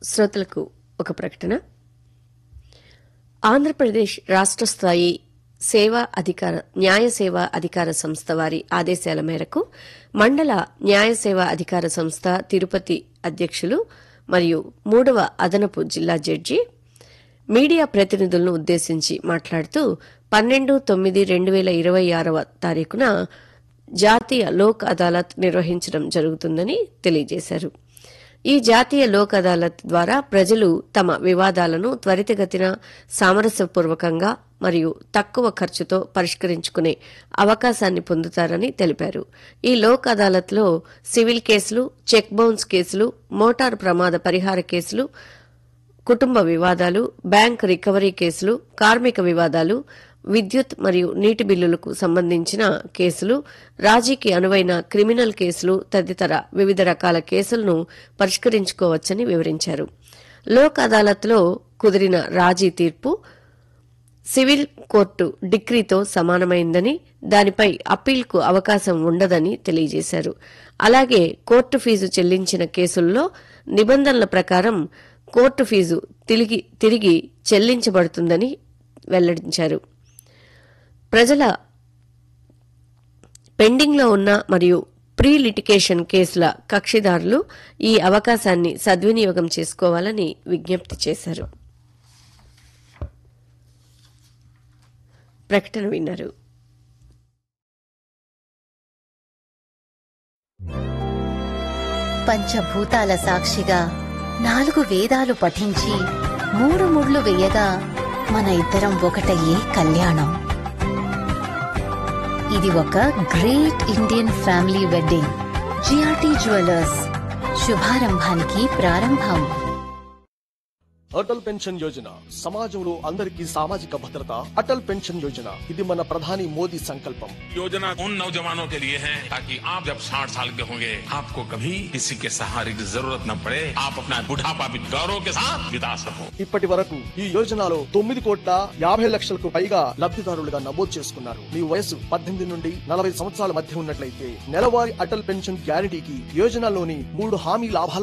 శ్రోతలకు ఒక ప్రకటన ఆంధ్రప్రదేశ్ రాష్ట్ర స్థాయి సేవా అధికార న్యాయ సేవా అధికార సంస్థ వారి ఆదేశాల మేరకు మండల న్యాయ సేవా అధికార సంస్థ తిరుపతి అధ్యక్షులు మరియు మూడవ అదనపు జిల్లా జడ్జి మీడియా ప్రతినిధులను ఉద్దేశించి మాట్లాడుతూ పన్నెండు తొమ్మిది రెండు వేల ఇరవై ఆరవ తారీఖున జాతీయ లోక్ అదాలత్ నిర్వహించడం జరుగుతుందని తెలియజేశారు ఈ జాతీయ లోక్ అదాలత్ ద్వారా ప్రజలు తమ వివాదాలను త్వరితగతిన సామరస్యపూర్వకంగా మరియు తక్కువ ఖర్చుతో పరిష్కరించుకునే అవకాశాన్ని పొందుతారని తెలిపారు ఈ లోక్ అదాలత్లో సివిల్ కేసులు చెక్ బౌన్స్ కేసులు మోటారు ప్రమాద పరిహార కేసులు కుటుంబ వివాదాలు బ్యాంక్ రికవరీ కేసులు కార్మిక వివాదాలు విద్యుత్ మరియు నీటి బిల్లులకు సంబంధించిన కేసులు రాజీకి అనువైన క్రిమినల్ కేసులు తదితర వివిధ రకాల కేసులను పరిష్కరించుకోవచ్చని వివరించారు లోక్ అదాలత్లో కుదిరిన రాజీ తీర్పు సివిల్ కోర్టు డిగ్రీతో సమానమైందని దానిపై అప్పీల్కు అవకాశం ఉండదని తెలియజేశారు అలాగే కోర్టు ఫీజు చెల్లించిన కేసుల్లో నిబంధనల ప్రకారం కోర్టు ఫీజు తిరిగి తిరిగి చెల్లించబడుతుందని వెల్లడించారు ప్రజల పెండింగ్లో ఉన్న మరియు ప్రీ లిటికేషన్ కేసుల కక్షిదారులు ఈ అవకాశాన్ని సద్వినియోగం చేసుకోవాలని విజ్ఞప్తి చేశారు ప్రకటన విన్నారు పంచభూతాల సాక్షిగా నాలుగు వేదాలు పఠించి మూడు ముళ్ళు వేయగా మన ఇద్దరం ఒకటయ్యే కళ్యాణం ఇది ఒక great Indian family wedding GRT jewellers శుభారంభానికి ప్రారంభం అటల్ పెన్షన్ యోజన సమాజంలో అందరికీ సామాజిక భద్రత అటల్ పెన్షన్ యోజన ఇది మన ప్రధాని మోదీ సంకల్పం योजना उन नौजवानों के लिए है ताकि आप जब 60 साल के होंगे आपको कभी किसी के सहारे की जरूरत न पड़े आप अपना बुढ़ापा भी गौरव के साथ बिता सको ఇప్పటి వరకు ఈ యోజనలో తొమ్మిది కోట్ల యాభై లక్షలకు పైగా లబ్ధిదారులుగా నమోదు చేసుకున్నారు మీ వయసు పద్దెనిమిది నుండి నలభై సంవత్సరాల మధ్య ఉన్నట్లయితే నెలవారీ అటల్ పెన్షన్ గ్యారంటీకి యోజనలోని మూడు హామీ లాభాల